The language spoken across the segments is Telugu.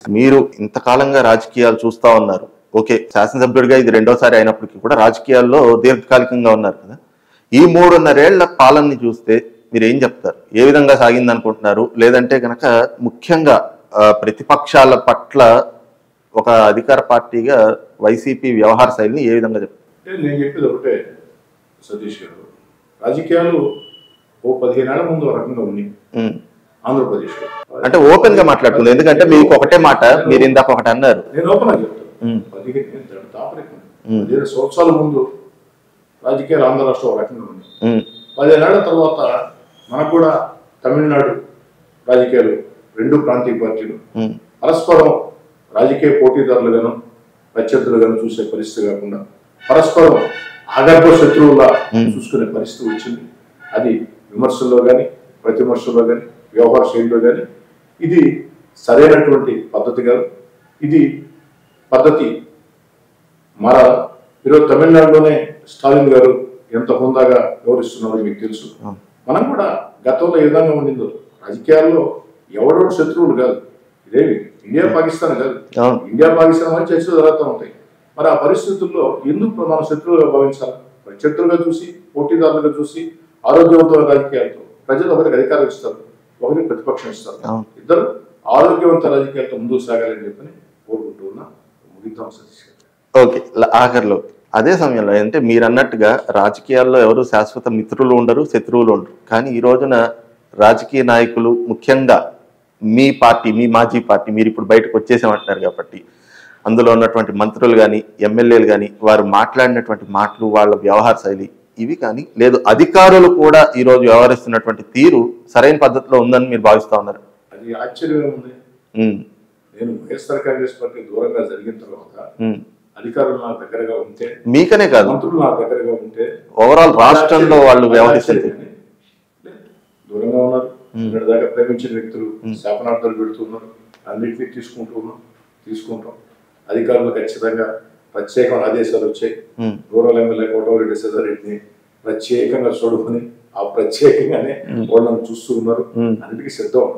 మీరు ఇంతకాలంగా రాజకీయాలు చూస్తా ఉన్నారు ఓకే శాసనసభ్యుడిగా ఇది రెండోసారి అయినప్పటికీ కూడా రాజకీయాల్లో దీర్ఘకాలికంగా ఉన్నారు కదా ఈ మూడున్నరేళ్ల పాలనని చూస్తే మీరు ఏం చెప్తారు ఏ విధంగా సాగింది అనుకుంటున్నారు లేదంటే కనుక ముఖ్యంగా ఆ, ప్రతిపక్షాల పట్ల ఒక అధికార పార్టీగా వైసీపీ వ్యవహార శైలిని ఏ విధంగా చెప్తారు అంటే నేను చెప్పేది ఒకటే సతీష్ గారు రాజకీయాలు ఓ పదిహేనేళ్ల ముందు ఒక రకంగా ఉన్నాయి ఉమ్. ఆంధ్రప్రదేశ్లో అంటే ఓపెన్ గా మాట్లాడుతుంది ఎందుకంటే మీకు ఒకటే మాట మీరు ఇందాక ఒకటి అన్నారు నేను ఓపెన్ గా చెప్తాను ఉమ్. పదిహేను నేను దాని దాపరికం ఉమ్. పదిహేను సంవత్సరాల ముందు రాజకీయాలు ఆంధ్ర రాష్ట్రం ఒక రకంగా ఉన్నాయి ఉమ్. పదిహేనేళ్ల తర్వాత మనకు కూడా తమిళనాడు రాజకీయాలు రెండు ప్రాంతీయ పార్టీలు ఉమ్. పరస్పరం రాజకీయ పోటీదారులుగాను ప్రత్యర్థులుగాను చూసే పరిస్థితి కాకుండా పరస్పరం ఆగర్భ శత్రువులా Hmm. చూసుకునే పరిస్థితి వచ్చింది అది విమర్శల్లో కానీ ప్రతిమర్శల్లో కానీ వ్యవహార శైలిలో కానీ ఇది సరైనటువంటి పద్ధతి కాదు ఇది పద్ధతి మన ఈరోజు తమిళనాడులోనే స్టాలిన్ గారు ఎంత హుందాగా వ్యవహరిస్తున్నారో మీకు తెలుసు అవును. మనం కూడా గతంలో ఏ విధంగా ఉండిందో రాజకీయాల్లో ఎవడో శత్రువులు కాదు ఇదేమి ఇండియా పాకిస్తాన్ కాదు అవును ఇండియా పాకిస్తాన్ మధ్య చర్చలు జరుగుతూ ఉంటాయి మరి ఆ పరిస్థితుల్లో ఎందుకు మనం శత్రువులుగా భావించాలి ప్రత్యర్థులుగా చూసి పోటీదారులుగా చూసి ఆరోగ్యవంతమైన రాజకీయాలతో ప్రజలు ఒకరికి అధికారం ఇస్తారు ఒకరికి ప్రతిపక్షం ఇస్తారు అవును. ఇద్దరు ఆరోగ్యవంత రాజకీయాలతో ముందుకు సాగాలని చెప్పని కోరుకుంటూ ఉన్నా ముగిద్దాం సతీష్ గారు ఓకే ల- ఆఖరిలో అదే సమయంలో అంటే మీరు అన్నట్టుగా రాజకీయాల్లో ఎవరు శాశ్వత మిత్రులు ఉండరు శత్రువులు ఉండరు కానీ ఈ రోజున రాజకీయ నాయకులు ముఖ్యంగా మీ పార్టీ మీ మాజీ పార్టీ మీరు ఇప్పుడు బయటకు వచ్చేసామంటున్నారు కాబట్టి అందులో ఉన్నటువంటి మంత్రులు కానీ ఎమ్మెల్యేలు కానీ వారు మాట్లాడినటువంటి మాటలు వాళ్ళ వ్యవహార శైలి ఇవి కానీ లేదు అధికారులు కూడా ఈ రోజు వ్యవహరిస్తున్నటువంటి తీరు సరైన పద్ధతిలో ఉందని మీరు భావిస్తా ఉన్నారు అది ఆశ్చర్యంగా ఉంది ఉమ్, నేను వైఎస్ఆర్ కాంగ్రెస్ పార్టీ దూరంగా జరిగిన తర్వాత ఉమ్. అధికారులు నా దగ్గరగా ఉంటే మీకనే కాదు మంత్రులు నా దగ్గరగా ఉంటే ఓవరాల్ రాష్ట్రంలో వాళ్ళు వ్యవహరిస్తుంది ఆశ్చర్యం. లేదు, దూరంగా ఉన్నారు నిన్నటి దాకా ప్రేమించిన వ్యక్తులు శాపనార్థాలు పెడుతున్నారు అన్నింటినీ తీసుకుంటూ ఉన్నాం తీసుకుంటాం అధికారులు ఖచ్చితంగా ప్రత్యేకమైన ఆదేశాలు వచ్చాయి ఉమ్. రూరల్ ఎమ్మెల్యే కోటమిరెడ్డి రెడ్డిని ప్రత్యేకంగా చూడుకొని ఆ ప్రత్యేకంగానే వాళ్ళని చూస్తూ ఉన్నారు ఉమ్. అన్నిటికీ సిద్ధం ఉన్నాం.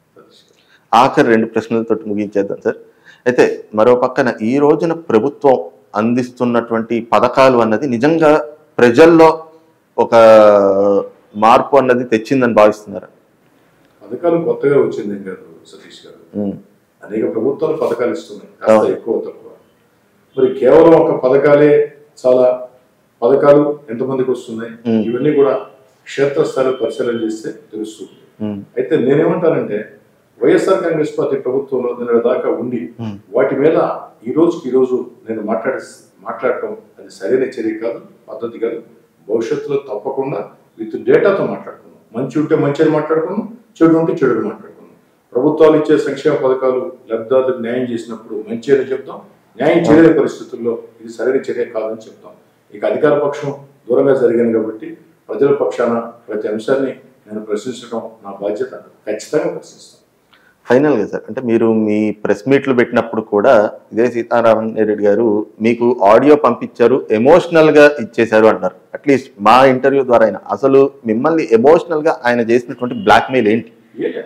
ఆఖరి రెండు ప్రశ్నలతో ముగించేద్దాం సార్ అయితే మరో పక్కన ఈ రోజున ప్రభుత్వం అందిస్తున్నటువంటి పథకాలు అన్నది నిజంగా ప్రజల్లో ఒక మార్పు అన్నది తెచ్చిందని భావిస్తున్నారు పథకాలు కొత్తగా వచ్చింది ఏం కాదు సతీష్ గారు ఉమ్, అనేక ప్రభుత్వాలు పథకాలు ఇస్తున్నాయి కాస్త అవును. ఎక్కువ తక్కువ మరి కేవలం ఒక పథకాలే చాలా పథకాలు ఎంతమందికి వస్తున్నాయి ఉమ్. ఇవన్నీ కూడా క్షేత్రస్థాయిలో పరిశీలన చేస్తే తెలుస్తుంది ఉమ్, అయితే నేనేమంటానంటే వైఎస్ఆర్ కాంగ్రెస్ పార్టీ ప్రభుత్వంలో నిన్న దాకా ఉండి ఉమ్, వాటి మీద ఈ రోజుకి ఈ రోజు నేను మాట్లాడే మాట్లాడటం అది సరైన చర్య కాదు పద్ధతి కాదు భవిష్యత్తులో తప్పకుండా విత్ డేటాతో మాట్లాడుకుందాం మంచి ఉంటే మంచిని మాట్లాడుకుందాం చెడు ఉంటే చెడుని మాట్లాడుకుందాం ప్రభుత్వాలు ఇచ్చే సంక్షేమ పథకాలు లబ్ధిదారులకు న్యాయం చేసినప్పుడు మంచి అని చెప్తాం న్యాయం చేయలేని పరిస్థితుల్లో ఇది సరైన చర్య కాదని చెప్తాం ఇక అధికార పక్షం దూరంగా జరిగింది కాబట్టి ప్రజల పక్షాన ప్రతి అంశాన్ని నేను ప్రశ్నించడం నా బాధ్యత ఖచ్చితంగా ప్రశ్నిస్తాను ఫైనల్గా సార్ అంటే మీరు మీ ప్రెస్ మీట్లు పెట్టినప్పుడు కూడా ఇదే సీతారామన్ రెడ్డి గారు మీకు ఆడియో పంపించారు ఎమోషనల్ గా ఇచ్చేశారు అంటారు అట్లీస్ట్ మా ఇంటర్వ్యూ ద్వారా అయినా అసలు మిమ్మల్ని ఎమోషనల్ గా ఆయన చేసినటువంటి బ్లాక్మెయిల్ ఏంటి ఏ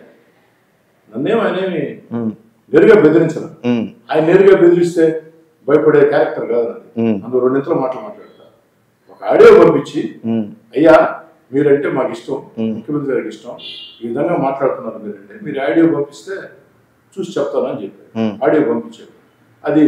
నన్నేం ఆయనేమి ఉమ్, నేరుగా బెదిరించను ఉమ్, ఆయన నేరుగా బెదిరిస్తే భయపడే క్యారెక్టర్ కాదు నాది ఉమ్, అందులో రెండింతలు మాటలు మాట్లాడతా ఒక ఆడియో పంపించి ఉమ్, అయ్యా మీరంటే మాకు ఇష్టం మ్మ్. ముఖ్యమంత్రి గారికి ఇష్టం ఈ విధంగా మాట్లాడుతున్నారు మీరంటే మీరు ఆడియో పంపిస్తే చూసి చెప్తానని చెప్పారు మ్మ్. ఆడియో పంపించారు అది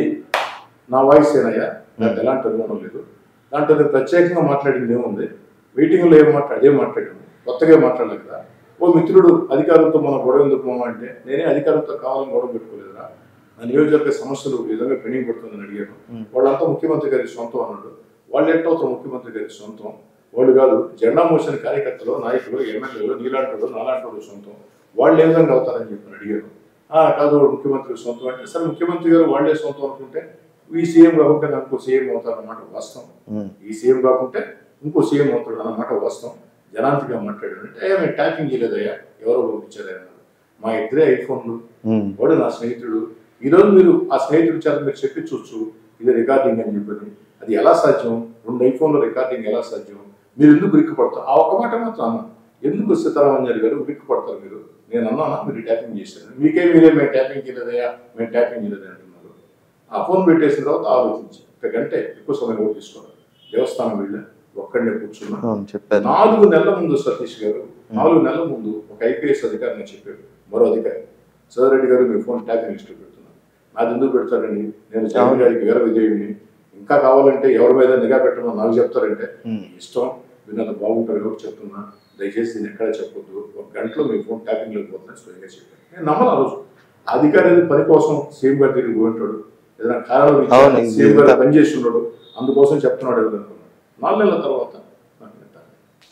నా వాయిస్ ఏనయ్యా నాకు ఎలాంటి అనుమానం లేదు దాంట్లో నేను ప్రత్యేకంగా మాట్లాడింది ఏముంది మీటింగ్లో ఏం మాట్లాడి ఏం మాట్లాడాము కొత్తగా మాట్లాడలేదు కదా ఓ మిత్రుడు అధికారులతో మన గొడవ ఎందుకు మామ అంటే నేనే అధికారులతో కావాలని గొడవ పెట్టుకోలేదురా నా నియోజకవర్గ సమస్యలు ఈ విధంగా పెండింగ్ పడుతుందని అడిగాను మ్మ్. వాళ్ళంతా ముఖ్యమంత్రి గారి సొంతం అన్నాడు వాళ్ళు ఎట్టవుతారు ముఖ్యమంత్రి గారి సొంతం వాళ్ళు కాదు జెండా మోసిన కార్యకర్తలు నాయకులు ఎమ్మెల్యేలు నీలాంటి నాలాంటి వాళ్ళు సొంతం వాళ్ళు ఏ విధంగా అవుతారని చెప్పి అడిగారు "ఆ, కాదు వాడు ముఖ్యమంత్రి సొంతం అంటే సరే ముఖ్యమంత్రి గారు వాళ్ళే సొంతం అనుకుంటే ఈ సీఎం కాకుంటే నాకు ఇంకో సీఎం అవుతారన్నమాట వాస్తవం ఉమ్, ఈ సీఎం కాకుంటే ఇంకో సీఎం అవుతాడు అన్నమాట వాస్తవం జనాంతిగా మాట్లాడాడు అంటే "అయ్యా, మేము ట్యాపింగ్ చేయలేదయ్యా ఎవరో పంపించారయ్యా అన్నారు మా ఇద్దరే ఐఫోన్లు ఉమ్, వాడు నా స్నేహితుడు ఈరోజు మీరు ఆ స్నేహితుడి చేత మీరు చెప్పించవచ్చు ఇది రికార్డింగ్ అని చెప్పని అది ఎలా సాధ్యం రెండు ఐఫోన్లో రికార్డింగ్ ఎలా సాధ్యం మీరు ఎందుకు ఉరిక్కి పడతారు ఆ ఒక్క మాట మాత్రం అన్న ఎందుకు సీతారామన్ గారు గారు ఉరిక్కి పడతారు మీరు నేను అన్నానా మీరు ట్యాపింగ్ చేశారు మీకే మీరే మేము ట్యాపింగ్ చేయలేదయ్యా మేము ట్యాపింగ్ చేయలేదు అంటున్నారు ఆ ఫోన్ పెట్టేసిన తర్వాత ఆలోచించి ఒక గంటే ఎక్కువ సమయం కూడా తీసుకోవాలి దేవస్థానం వెళ్ళా ఒక్కడనే కూర్చున్నా అవును చెప్పారు నాలుగు నెలల ముందు సతీష్ గారు నాలుగు నెలల ముందు ఒక ఐపీఎస్ అధికారి నాకు చెప్పాడు మరో అధికారి సోదరెడ్డి గారు మీ ఫోన్ ట్యాపింగ్ లిస్ట్ పెడుతున్నాను నాది ఎందుకు పెడతారండి నేను జగన్ గారికి వీర విజయుడిని ఇంకా కావాలంటే ఎవరి మీద నిఘా పెట్టమో నాకు చెప్తారంటే ఉమ్. ఇష్టం విన్నత బాగుంటారు ఎవరు చెప్తున్నా దయచేసి నేను ఎక్కడ చెప్పొద్దు ఒక గంటలో మీ ఫోన్ ట్యాపింగ్ లోకి పోతుందని స్వయంగా చెప్పాను నేను నమ్మను ఆ రోజు ఆ అధికారి ఏదో పని కోసం సీఎం గారి దగ్గరికి పోయింటాడు ఏదైనా కారణం అవును, ఇచ్చి సీఎం గారు ఇంత- పని చేసి ఉన్నాడు అందుకోసం చెప్తున్నాడు ఏదో అనుకున్నాడు నాలుగు నెలల తర్వాత నాకు వింటాను.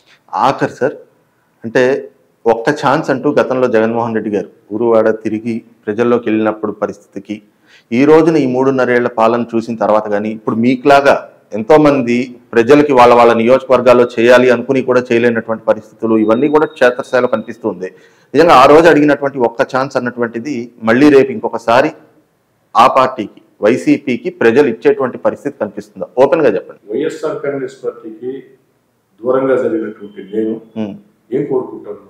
ఆఖర్ సార్ అంటే ఒక్క ఛాన్స్ అంటూ గతంలో జగన్మోహన్ రెడ్డి గారు ఊరువాడ తిరిగి ప్రజల్లోకి వెళ్ళినప్పుడు పరిస్థితికి ఈ రోజున ఈ మూడున్నరేళ్ల పాలన చూసిన తర్వాత కానీ ఇప్పుడు మీకులాగా ఎంతో మంది ప్రజలకి వాళ్ళ వాళ్ళ నియోజకవర్గాల్లో చేయాలి అనుకుని కూడా చేయలేనటువంటి పరిస్థితులు ఇవన్నీ కూడా క్షేత్రస్థాయిలో కనిపిస్తుంది నిజంగా ఆ రోజు అడిగినటువంటి ఒక్క ఛాన్స్ అన్నటువంటిది మళ్ళీ రేపు ఇంకొకసారి ఆ పార్టీకి వైసీపీకి ప్రజలు ఇచ్చేటువంటి పరిస్థితి కనిపిస్తుందా ఓపెన్ గా చెప్పండి వైఎస్ఆర్ కాంగ్రెస్ పార్టీకి దూరంగా జరిగినటువంటి నేను ఉమ్, ఏం కోరుకుంటాను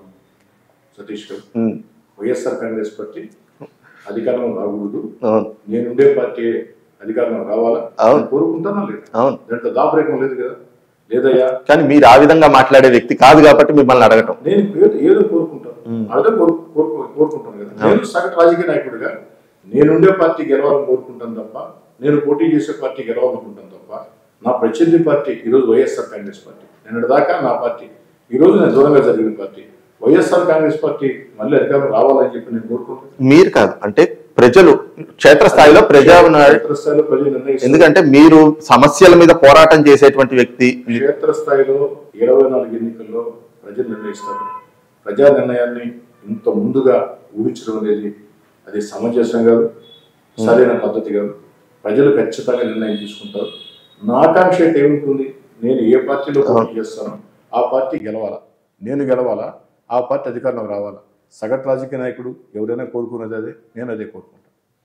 సతీష్ గారు ఉమ్, వైఎస్ఆర్ కాంగ్రెస్ పార్టీ అధికారం రాకూడదు అవును నేనుండే పార్టీ అధికారం రావాలా అవును. నేను కోరుకుంటానా లేదు అవును దాంట్లో దాపరేకం లేదు కదా లేదయ్యా కానీ మీరు ఆ విధంగా మాట్లాడే వ్యక్తి కాదు కాబట్టి మిమ్మల్ని అడగటం నేను ఏదో ఏదో కోరుకుంటాను మ్మ్. అదే కోరు కోరుకో- కోరుకుంటాను కదా నేను సగటు రాజకీయ నాయకుడిగా నేనుండే పార్టీ గెలవాలని కోరుకుంటాను తప్ప నేను పోటీ చేసే పార్టీ గెలవాలనుకుంటాను తప్ప నా ప్రత్యర్థి పార్టీ ఈరోజు వైఎస్ఆర్ కాంగ్రెస్ పార్టీ నిన్నటి దాకా నా పార్టీ ఈరోజు నేను దూరంగా జరిగిన పార్టీ వైఎస్ఆర్ కాంగ్రెస్ పార్టీ మళ్ళీ అధికారం రావాలని చెప్పి నేను కోరుకుంటున్నాను మీరు కాదు అంటే ప్రజలు క్షేత్రస్థాయిలో ప్రజా క్షేత్రస్థాయిలో ప్రజలు నిర్ణయిస్తారు ఎందుకంటే మీరు సమస్యల మీద పోరాటం చేసేటువంటి వ్యక్తి క్షేత్రస్థాయిలో ఇరవై నాలుగు ఎన్నికల్లో ప్రజలు నిర్ణయిస్తారు ప్రజా నిర్ణయాన్ని ఇంత ముందుగా ఊహించడం అనేది అది సమంజసం కాదు సరైన పద్ధతి కాదు ప్రజలు ఖచ్చితంగా నిర్ణయం తీసుకుంటారు నా ఆకాంక్ష అయితే ఏముంటుంది నేను ఏ పార్టీలో పోటీ చేస్తానో ఆ పార్టీ గెలవాలా నేను గెలవాలా ఆ పార్టీ అధికారంలోకి రావాలా సగటు రాజకీయ నాయకుడు ఎవరైనా కోరుకునేది అదే నేను అదే కోరుకుంటాను